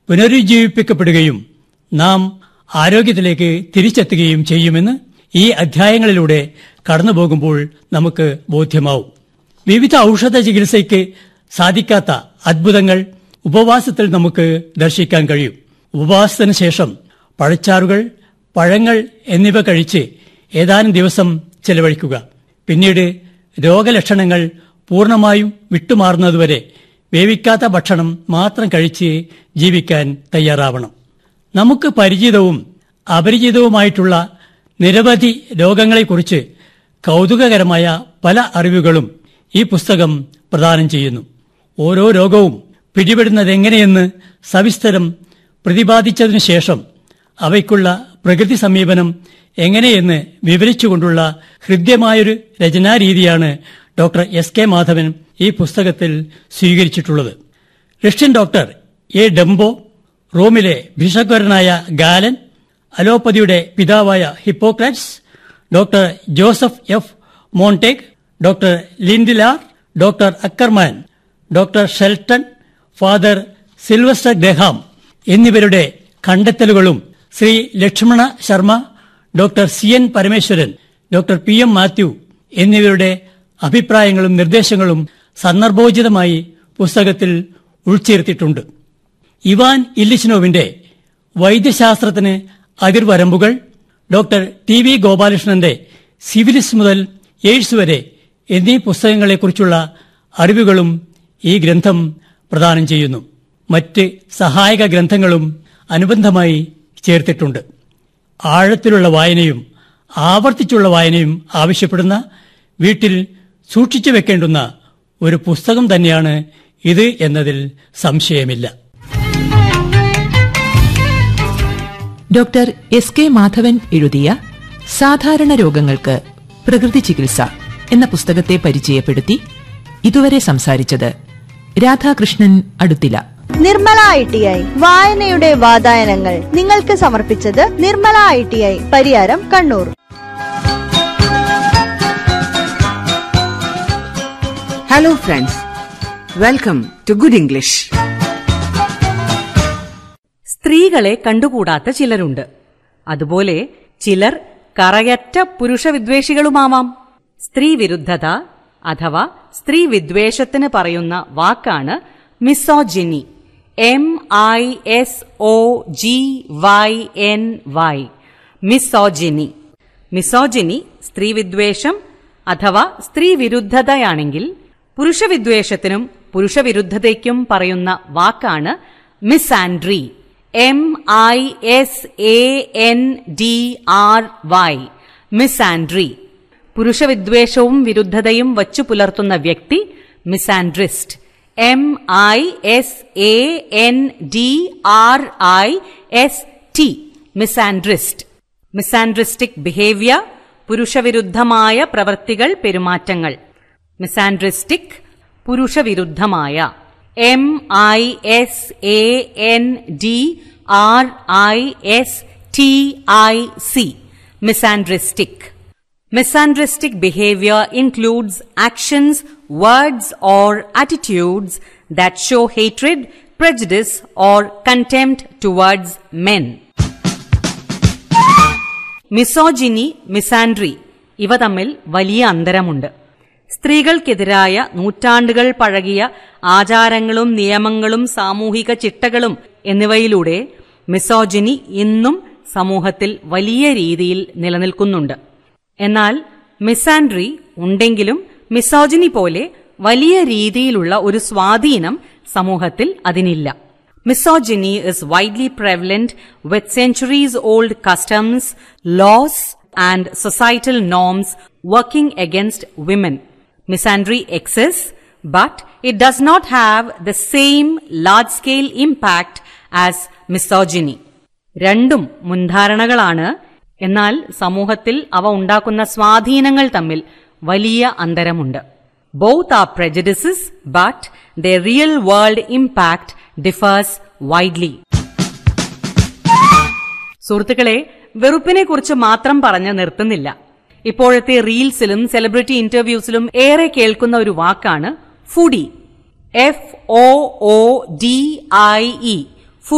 പുനരുജ്ജീവിപ്പിക്കപ്പെടുകയും നാം ആരോഗ്യത്തിലേക്ക് തിരിച്ചെത്തുകയും ചെയ്യുമെന്ന് ഈ അധ്യായങ്ങളിലൂടെ കടന്നുപോകുമ്പോൾ നമുക്ക് ബോധ്യമാവും വിവിധ ഔഷധ ചികിത്സയ്ക്ക് സാധിക്കാത്ത അത്ഭുതങ്ങൾ ഉപവാസത്തിൽ നമുക്ക് ദർശിക്കാൻ കഴിയും ഉപവാസത്തിന് ശേഷം പഴച്ചാറുകൾ പഴങ്ങൾ എന്നിവ കഴിച്ച് ഏതാനും ദിവസം ചെലവഴിക്കുക പിന്നീട് രോഗലക്ഷണങ്ങൾ പൂർണ്ണമായും വിട്ടുമാറുന്നതുവരെ വേവിക്കാത്ത ഭക്ഷണം മാത്രം കഴിച്ച് ജീവിക്കാൻ തയ്യാറാവണം നമുക്ക് പരിചിതവും അപരിചിതവുമായിട്ടുള്ള നിരവധി രോഗങ്ങളെക്കുറിച്ച് കൗതുകകരമായ പല അറിവുകളും ഈ പുസ്തകം പ്രദാനം ചെയ്യുന്നു ഓരോ രോഗവും പിടിപെടുന്നതെങ്ങനെയെന്ന് സവിസ്തരം പ്രതിപാദിച്ചതിനു ശേഷം അവയ്ക്കുള്ള പ്രകൃതി സമീപനം എങ്ങനെയെന്ന് വിവരിച്ചുകൊണ്ടുള്ള ഹൃദ്യമായൊരു രചനാരീതിയാണ് ഡോക്ടർ എസ് കെ മാധവൻ ഈ പുസ്തകത്തിൽ സ്വീകരിച്ചിട്ടുള്ളത് റഷ്യൻ ഡോക്ടർ എ ഡംബോ റോമിലെ ഭിഷഗ്വരനായ ഗാലൻ അലോപ്പതിയുടെ പിതാവായ ഹിപ്പോക്രാറ്റ്സ് ഡോക്ടർ ജോസഫ് എഫ് മോണ്ടെക് doctor Lindlahr doctor Ackerman doctor Shelton father Sylvester Graham എന്നിവരുടെ കണ്ടെത്തലുകളും Shri Lakshmana Sharma doctor C N Parameswaran doctor P M Mathew എന്നിവരുടെ അഭിപ്രായങ്ങളും നിർദ്ദേശങ്ങളും സന്ദർഭോചിതമായി പുസ്തകത്തിൽ ഉൾച്ചേർത്തിട്ടുണ്ട് ഇവാൻ ഇല്ലിച്ചിനോവിന്റെ വൈദ്യശാസ്ത്രത്തിന് അതിർവരമ്പുകൾ ഡോക്ടർ ടി വി ഗോപാലകൃഷ്ണന്റെ സിവിലിസ് മുതൽ എയ്ഡ്സ് വരെ എന്നീ പുസ്തകങ്ങളെക്കുറിച്ചുള്ള അറിവുകളും ഈ ഗ്രന്ഥം പ്രദാനം ചെയ്യുന്നു മറ്റ് സഹായക ഗ്രന്ഥങ്ങളും അനുബന്ധമായി ചേർത്തിട്ടുണ്ട് ആഴത്തിലുള്ള വായനയും ആവർത്തിച്ചുള്ള വായനയും ആവശ്യപ്പെടുന്ന വീട്ടിൽ സൂക്ഷിച്ചു വെക്കേണ്ടുന്ന ഒരു പുസ്തകം തന്നെയാണ് ഇത് എന്നതിൽ സംശയമില്ല ഡോക്ടർ എസ് കെ മാധവൻ എഴുതിയ സാധാരണ രോഗങ്ങൾക്ക് പ്രകൃതി ചികിത്സ എന്ന പുസ്തകത്തെ പരിചയപ്പെടുത്തി ഇതുവരെ സംസാരിച്ചത് Radhakrishnan Aduthila Nirmala I T I വായനയുടെ വാതായനങ്ങൾ നിങ്ങൾക്ക് സമർപ്പിച്ചത് Nirmala I T I Pariyaram Kannur Hello, friends. Welcome to Good English. സ്ത്രീകളെ കണ്ടുകൂടാത്ത ചിലരുണ്ട് അതുപോലെ ചിലർ കറയറ്റ പുരുഷവിദ്വേഷികളുമാവാം സ്ത്രീവിരുദ്ധത അഥവാ സ്ത്രീവിദ്വേഷത്തിന് പറയുന്ന വാക്കാണ് misogyny M I S O G Y N Y misogyny misogyny സ്ത്രീവിദ്വേഷം അഥവാ സ്ത്രീവിരുദ്ധതയാണെങ്കിൽ പുരുഷവിദ്വേഷത്തിനും പുരുഷവിരുദ്ധതയ്ക്കും പറയുന്ന വാക്കാണ് misandry M I S A N D R Y misandry പുരുഷവിദ്വേഷവും വിരുദ്ധതയും വച്ചു പുലർത്തുന്ന വ്യക്തി misandrist M I S A N D R I S T misandrist misandristic behaviour പുരുഷവിരുദ്ധമായ പ്രവൃത്തികൾ പെരുമാറ്റങ്ങൾ മിസാൻഡ്രിസ്റ്റിക് പുരുഷവിരുദ്ധമായ M I S A N D R I S T I C misandristic Misandristic behavior includes actions, words, or attitudes that show hatred, prejudice, or contempt towards men. Misogyny misandry ഇവ തമ്മിൽ വലിയ അന്തരമുണ്ട് സ്ത്രീകൾക്കെതിരായ നൂറ്റാണ്ടുകൾ പഴകിയ ആചാരങ്ങളും നിയമങ്ങളും സാമൂഹിക ചിട്ടകളും എന്നിവയിലൂടെ മിസോജിനി ഇന്നും സമൂഹത്തിൽ വലിയ രീതിയിൽ നിലനിൽക്കുന്നുണ്ട് എന്നാൽ മിസാൻഡ്രി ഉണ്ടെങ്കിലും മിസോജിനി പോലെ വലിയ രീതിയിലുള്ള ഒരു സ്വാധീനം സമൂഹത്തിൽ അതിനില്ല മിസോജിനി is widely prevalent with centuries old customs, laws, and societal norms working against women. Misandry exists, but it does not have the same large scale impact as misogyny. രണ്ടും മുൻധാരണകളാണ് എന്നാൽ സമൂഹത്തിൽ അവ ഉണ്ടാക്കുന്ന സ്വാധീനങ്ങൾ തമ്മിൽ വലിയ അന്തരമുണ്ട് both are prejudices but their real world impact differs widely. സുഹൃത്തുക്കളെ വെറുപ്പിനെ കുറിച്ച് മാത്രം പറഞ്ഞ് നിർത്തുന്നില്ല ഇപ്പോഴത്തെ റീൽസിലും സെലിബ്രിറ്റി ഇന്റർവ്യൂസിലും ഏറെ കേൾക്കുന്ന ഒരു വാക്കാണ് foodie F O O D I E